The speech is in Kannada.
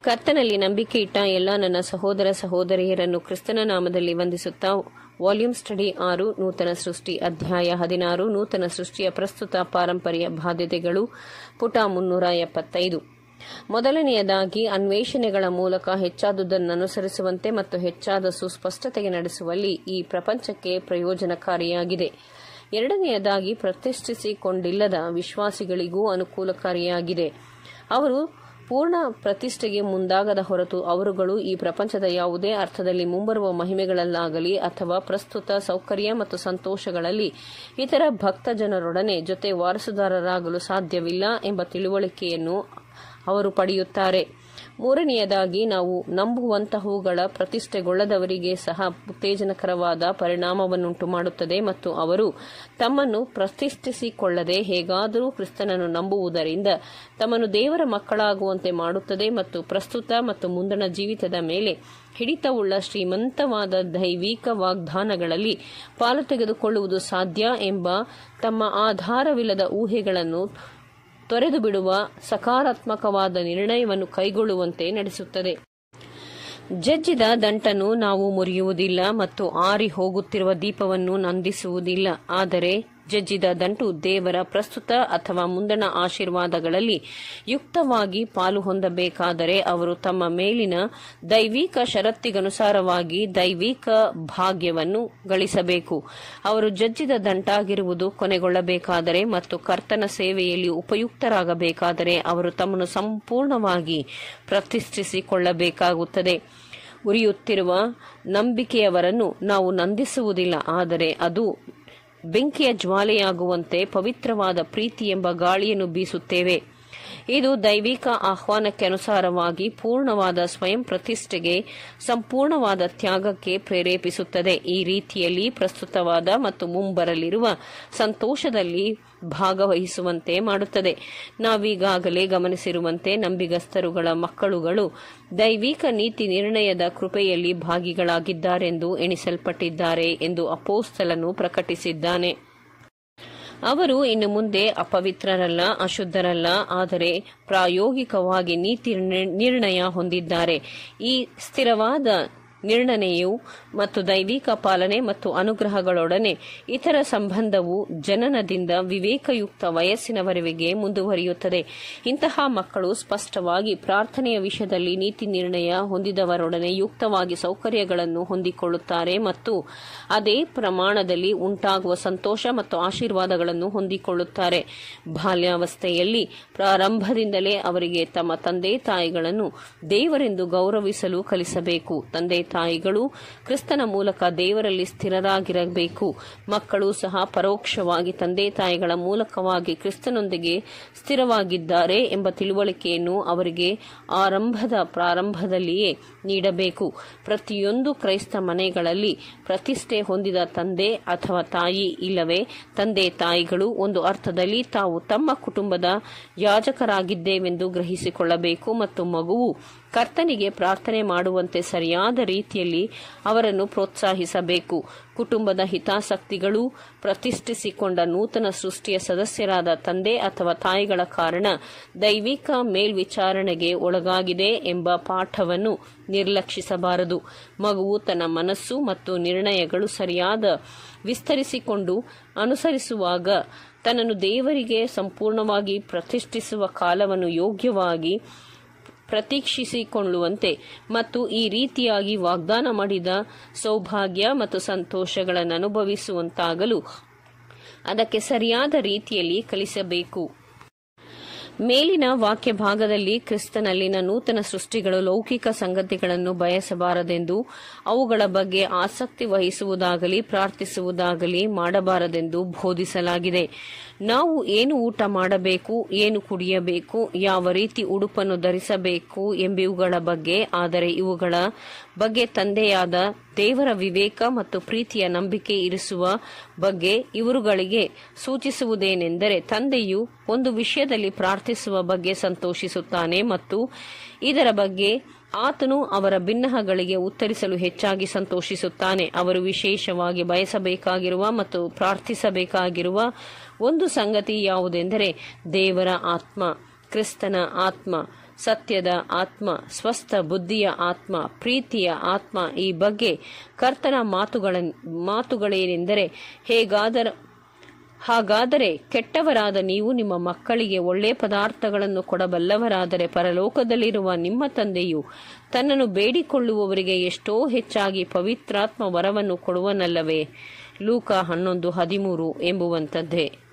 ಕರ್ತನಲ್ಲಿ ನಂಬಿಕೆ ಇಟ್ಟ ಎಲ್ಲ ನನ್ನ ಸಹೋದರ ಸಹೋದರಿಯರನ್ನು ಕ್ರಿಸ್ತನ ನಾಮದಲ್ಲಿ ವಂದಿಸುತ್ತಾ ವಾಲ್ಯೂಮ್ ಸ್ಟಡಿ ಆರು ನೂತನ ಸೃಷ್ಟಿ ಅಧ್ಯಾಯ ಹದಿನಾರು ನೂತನ ಸೃಷ್ಟಿಯ ಪ್ರಸ್ತುತ ಪಾರಂಪರ್ಯ ಬಾಧ್ಯತೆಗಳು ಪುಟ ಮುನ್ನೂರ ಎಪ್ಪತ್ತೈದು ಮೊದಲನೆಯದಾಗಿ ಅನ್ವೇಷಣೆಗಳ ಮೂಲಕ ಹೆಚ್ಚಾದುದನ್ನು ಅನುಸರಿಸುವಂತೆ ಮತ್ತು ಹೆಚ್ಚಾದ ಸುಸ್ಪಷ್ಟತೆಗೆ ನಡೆಸುವಲ್ಲಿ ಈ ಪ್ರಪಂಚಕ್ಕೆ ಪ್ರಯೋಜನಕಾರಿಯಾಗಿದೆ ಎರಡನೆಯದಾಗಿ ಪ್ರತಿಷ್ಠಿಸಿಕೊಂಡಿಲ್ಲದ ವಿಶ್ವಾಸಿಗಳಿಗೂ ಅನುಕೂಲಕಾರಿಯಾಗಿದೆ ಅವರು ಪೂರ್ಣ ಪ್ರತಿಷ್ಠೆಗೆ ಮುಂದಾಗದ ಹೊರತು ಅವರುಗಳು ಈ ಪ್ರಪಂಚದ ಯಾವುದೇ ಅರ್ಥದಲ್ಲಿ ಮುಂಬರುವ ಮಹಿಮೆಗಳಲ್ಲಾಗಲಿ ಅಥವಾ ಪ್ರಸ್ತುತ ಸೌಕರ್ಯ ಮತ್ತು ಸಂತೋಷಗಳಲ್ಲಿ ಇತರ ಭಕ್ತ ಜನರೊಡನೆ ಜೊತೆ ವಾರಸುದಾರರಾಗಲು ಸಾಧ್ಯವಿಲ್ಲ ಎಂಬ ತಿಳುವಳಿಕೆಯನ್ನು ಅವರು ಪಡೆಯುತ್ತಾರೆ ಮೂರನೆಯದಾಗಿ ನಾವು ನಂಬುವಂತಹವುಗಳ ಪ್ರತಿಷ್ಠೆಗೊಳ್ಳದವರಿಗೆ ಸಹ ಉತ್ತೇಜನಕರವಾದ ಪರಿಣಾಮವನ್ನುಂಟು ಮಾಡುತ್ತದೆ ಮತ್ತು ಅವರು ತಮ್ಮನ್ನು ಪ್ರತಿಷ್ಠಿಸಿಕೊಳ್ಳದೆ ಹೇಗಾದರೂ ಕ್ರಿಸ್ತನನ್ನು ನಂಬುವುದರಿಂದ ತಮ್ಮನ್ನು ದೇವರ ಮಕ್ಕಳಾಗುವಂತೆ ಮಾಡುತ್ತದೆ ಮತ್ತು ಪ್ರಸ್ತುತ ಮತ್ತು ಮುಂದಣ ಜೀವಿತದ ಮೇಲೆ ಹಿಡಿತವುಳ್ಳ ಶ್ರೀಮಂತವಾದ ದೈವಿಕ ವಾಗ್ದಾನಗಳಲ್ಲಿ ಪಾಲು ತೆಗೆದುಕೊಳ್ಳುವುದು ಸಾಧ್ಯ ಎಂಬ ತಮ್ಮ ಆಧಾರವಿಲ್ಲದ ಊಹೆಗಳನ್ನು ತೊರೆದು ಬಿಡುವ ಸಕಾರಾತ್ಮಕವಾದ ನಿರ್ಣಯವನ್ನು ಕೈಗೊಳ್ಳುವಂತೆ ನಡೆಸುತ್ತದೆ ಜಜ್ಜಿದ ದಂಟನ್ನು ನಾವು ಮುರಿಯುವುದಿಲ್ಲ ಮತ್ತು ಆರಿ ಹೋಗುತ್ತಿರುವ ದೀಪವನ್ನು ನಂದಿಸುವುದಿಲ್ಲ ಆದರೆ ಜಜ್ಜಿದ ದಂಟು ದೇವರ ಪ್ರಸ್ತುತ ಅಥವಾ ಮುಂದಣ ಆಶೀರ್ವಾದಗಳಲ್ಲಿ ಯುಕ್ತವಾಗಿ ಪಾಲು ಹೊಂದಬೇಕಾದರೆ ಅವರು ತಮ್ಮ ಮೇಲಿನ ದೈವಿಕ ಷರತ್ತಿಗನುಸಾರವಾಗಿ ದೈವಿಕ ಭಾಗ್ಯವನ್ನು ಗಳಿಸಬೇಕು ಅವರು ಜಜ್ಜಿದ ದಂಟಾಗಿರುವುದು ಕೊನೆಗೊಳ್ಳಬೇಕಾದರೆ ಮತ್ತು ಕರ್ತನ ಸೇವೆಯಲ್ಲಿ ಉಪಯುಕ್ತರಾಗಬೇಕಾದರೆ ಅವರು ತಮ್ಮನ್ನು ಸಂಪೂರ್ಣವಾಗಿ ಪ್ರತಿಷ್ಠಿಸಿಕೊಳ್ಳಬೇಕಾಗುತ್ತದೆ ಉರಿಯುತ್ತಿರುವ ನಂಬಿಕೆಯವರನ್ನು ನಾವು ನಂದಿಸುವುದಿಲ್ಲ ಆದರೆ ಅದು ಬೆಂಕಿಯ ಜ್ವಾಲೆಯಾಗುವಂತೆ ಪವಿತ್ರವಾದ ಪ್ರೀತಿ ಎಂಬ ಗಾಳಿಯನ್ನು ಬೀಸುತ್ತೇವೆ ಇದು ದೈವಿಕ ಆಹ್ವಾನಕ್ಕೆ ಅನುಸಾರವಾಗಿ ಪೂರ್ಣವಾದ ಸ್ವಯಂ ಪ್ರತಿಷ್ಠೆಗೆ ಸಂಪೂರ್ಣವಾದ ತ್ಯಾಗಕ್ಕೆ ಪ್ರೇರೇಪಿಸುತ್ತದೆ ಈ ರೀತಿಯಲ್ಲಿ ಪ್ರಸ್ತುತವಾದ ಮತ್ತು ಮುಂಬರಲಿರುವ ಸಂತೋಷದಲ್ಲಿ ಭಾಗವಹಿಸುವಂತೆ ಮಾಡುತ್ತದೆ ನಾವೀಗಾಗಲೇ ಗಮನಿಸಿರುವಂತೆ ನಂಬಿಗಸ್ತರುಗಳ ಮಕ್ಕಳುಗಳು ದೈವಿಕ ನೀತಿ ನಿರ್ಣಯದ ಕೃಪೆಯಲ್ಲಿ ಭಾಗಿಗಳಾಗಿದ್ದಾರೆಂದು ಎಣಿಸಲ್ಪಟ್ಟಿದ್ದಾರೆ ಎಂದು ಅಪೋಸ್ತಲನು ಪ್ರಕಟಿಸಿದ್ದಾನೆ ಅವರು ಇನ್ನು ಮುಂದೆ ಅಪವಿತ್ರರಲ್ಲ ಅಶುದ್ಧರಲ್ಲ ಆದರೆ ಪ್ರಾಯೋಗಿಕವಾಗಿ ನೀತಿ ನಿರ್ಣಯ ಹೊಂದಿದ್ದಾರೆ ಈ ಸ್ಥಿರವಾದ ನಿರ್ಣನೆಯು ಮತ್ತು ದೈವಿಕ ಪಾಲನೆ ಮತ್ತು ಅನುಗ್ರಹಗಳೊಡನೆ ಇತರ ಸಂಬಂಧವು ಜನನದಿಂದ ವಿವೇಕಯುಕ್ತ ವಯಸ್ಸಿನವರೆಗೆ ಮುಂದುವರಿಯುತ್ತದೆ ಇಂತಹ ಮಕ್ಕಳು ಸ್ಪಷ್ಟವಾಗಿ ಪ್ರಾರ್ಥನೆಯ ವಿಷಯದಲ್ಲಿ ನೀತಿ ನಿರ್ಣಯ ಹೊಂದಿದವರೊಡನೆ ಯುಕ್ತವಾಗಿ ಸೌಕರ್ಯಗಳನ್ನು ಹೊಂದಿಕೊಳ್ಳುತ್ತಾರೆ ಮತ್ತು ಅದೇ ಪ್ರಮಾಣದಲ್ಲಿ ಉಂಟಾಗುವ ಸಂತೋಷ ಮತ್ತು ಆಶೀರ್ವಾದಗಳನ್ನು ಹೊಂದಿಕೊಳ್ಳುತ್ತಾರೆ ಬಾಲ್ಯಾವಸ್ಥೆಯಲ್ಲಿ ಪ್ರಾರಂಭದಿಂದಲೇ ಅವರಿಗೆ ತಮ್ಮ ತಂದೆ ತಾಯಿಗಳನ್ನು ದೇವರೆಂದು ಗೌರವಿಸಲು ಕಲಿಸಬೇಕು ತಂದೆ ತಾಯಿಗಳು ಕ್ರಿಸ್ತನ ಮೂಲಕ ದೇವರಲ್ಲಿ ಸ್ಥಿರರಾಗಿರಬೇಕು ಮಕ್ಕಳು ಸಹ ಪರೋಕ್ಷವಾಗಿ ತಂದೆ ತಾಯಿಗಳ ಮೂಲಕವಾಗಿ ಕ್ರಿಸ್ತನೊಂದಿಗೆ ಸ್ಥಿರವಾಗಿದ್ದಾರೆ ಎಂಬ ತಿಳುವಳಿಕೆಯನ್ನು ಅವರಿಗೆ ಆರಂಭದ ಪ್ರಾರಂಭದಲ್ಲಿಯೇ ನೀಡಬೇಕು ಪ್ರತಿಯೊಂದು ಕ್ರೈಸ್ತ ಮನೆಗಳಲ್ಲಿ ಪ್ರತಿಷ್ಠೆ ಹೊಂದಿದ ತಂದೆ ಅಥವಾ ತಾಯಿ ಇಲ್ಲವೇ ತಂದೆ ತಾಯಿಗಳು ಒಂದು ಅರ್ಥದಲ್ಲಿ ತಾವು ತಮ್ಮ ಕುಟುಂಬದ ಯಾಜಕರಾಗಿದ್ದೇವೆಂದು ಗ್ರಹಿಸಿಕೊಳ್ಳಬೇಕು ಮತ್ತು ಮಗುವು ಕರ್ತನಿಗೆ ಪ್ರಾರ್ಥನೆ ಮಾಡುವಂತೆ ಸರಿಯಾದ ರೀತಿಯಲ್ಲಿ ಅವರನ್ನು ಪ್ರೋತ್ಸಾಹಿಸಬೇಕು ಕುಟುಂಬದ ಹಿತಾಸಕ್ತಿಗಳು ಪ್ರತಿಷ್ಠಿಸಿಕೊಂಡ ನೂತನ ಸೃಷ್ಟಿಯ ಸದಸ್ಯರಾದ ತಂದೆ ಅಥವಾ ತಾಯಿಗಳ ಕಾರಣ ದೈವಿಕ ಮೇಲ್ವಿಚಾರಣೆಗೆ ಒಳಗಾಗಿದೆ ಎಂಬ ಪಾಠವನ್ನು ನಿರ್ಲಕ್ಷಿಸಬಾರದು ಮಗುವು ತನ್ನ ಮನಸ್ಸು ಮತ್ತು ನಿರ್ಣಯಗಳು ಸರಿಯಾದ ವಿಸ್ತರಿಸಿಕೊಂಡು ಅನುಸರಿಸುವಾಗ ತನ್ನನ್ನು ದೇವರಿಗೆ ಸಂಪೂರ್ಣವಾಗಿ ಪ್ರತಿಷ್ಠಿಸುವ ಕಾಲವನ್ನು ಯೋಗ್ಯವಾಗಿ ಪ್ರತೀಕ್ಷಿಸಿಕೊಳ್ಳುವಂತೆ ಮತ್ತು ಈ ರೀತಿಯಾಗಿ ವಾಗ್ದಾನ ಮಾಡಿದ ಸೌಭಾಗ್ಯ ಮತ್ತು ಸಂತೋಷಗಳನ್ನು ಅನುಭವಿಸುವಂತಾಗಲು ಅದಕ್ಕೆ ಸರಿಯಾದ ರೀತಿಯಲ್ಲಿ ಕಲಿಸಬೇಕು ಮೇಲಿನ ವಾಕ್ಯ ಭಾಗದಲ್ಲಿ ಕ್ರಿಸ್ತನಲ್ಲಿನ ನೂತನ ಸೃಷ್ಟಿಗಳು ಲೌಕಿಕ ಸಂಗತಿಗಳನ್ನು ಬಯಸಬಾರದೆಂದು ಅವುಗಳ ಬಗ್ಗೆ ಆಸಕ್ತಿ ವಹಿಸುವುದಾಗಲಿ ಪ್ರಾರ್ಥಿಸುವುದಾಗಲಿ ಮಾಡಬಾರದೆಂದು ಬೋಧಿಸಲಾಗಿದೆ ನಾವು ಏನು ಊಟ ಮಾಡಬೇಕು ಏನು ಕುಡಿಯಬೇಕು ಯಾವ ರೀತಿ ಉಡುಪನ್ನು ಧರಿಸಬೇಕು ಎಂಬಿವುಗಳ ಬಗ್ಗೆ ಆದರೆ ಇವುಗಳ ಬಗ್ಗೆ ತಂದೆಯಾದ ದೇವರ ವಿವೇಕ ಮತ್ತು ಪ್ರೀತಿಯ ನಂಬಿಕೆ ಇರಿಸುವ ಬಗ್ಗೆ ಇವರುಗಳಿಗೆ ಸೂಚಿಸುವುದೇನೆಂದರೆ ತಂದೆಯು ಒಂದು ವಿಷಯದಲ್ಲಿ ಪ್ರಾರ್ಥಿಸುವ ಬಗ್ಗೆ ಸಂತೋಷಿಸುತ್ತಾನೆ ಮತ್ತು ಇದರ ಬಗ್ಗೆ ಆತನು ಅವರ ಭಿನ್ನಹಗಳಿಗೆ ಉತ್ತರಿಸಲು ಹೆಚ್ಚಾಗಿ ಸಂತೋಷಿಸುತ್ತಾನೆ ಅವರು ವಿಶೇಷವಾಗಿ ಬಯಸಬೇಕಾಗಿರುವ ಮತ್ತು ಪ್ರಾರ್ಥಿಸಬೇಕಾಗಿರುವ ಒಂದು ಸಂಗತಿ ಯಾವುದೆಂದರೆ ದೇವರ ಆತ್ಮ ಕ್ರಿಸ್ತನ ಆತ್ಮ ಸತ್ಯದ ಆತ್ಮ ಸ್ವಸ್ಥ ಬುದ್ಧಿಯ ಆತ್ಮ ಪ್ರೀತಿಯ ಆತ್ಮ ಈ ಬಗ್ಗೆ ಕರ್ತನ ಮಾತುಗಳ ಮಾತುಗಳೇನೆಂದರೆ ಹೇಗಾದರ ಹಾಗಾದರೆ ಕೆಟ್ಟವರಾದ ನೀವು ನಿಮ್ಮ ಮಕ್ಕಳಿಗೆ ಒಳ್ಳೆಯ ಪದಾರ್ಥಗಳನ್ನು ಕೊಡಬಲ್ಲವರಾದರೆ ಪರಲೋಕದಲ್ಲಿರುವ ನಿಮ್ಮ ತಂದೆಯು ತನ್ನನ್ನು ಬೇಡಿಕೊಳ್ಳುವವರಿಗೆ ಎಷ್ಟೋ ಹೆಚ್ಚಾಗಿ ಪವಿತ್ರಾತ್ಮ ವರವನ್ನು ಕೊಡುವನಲ್ಲವೇ ಲೂಕ ಹನ್ನೊಂದು ಹದಿಮೂರು ಎಂಬುವಂಥದ್ದೇ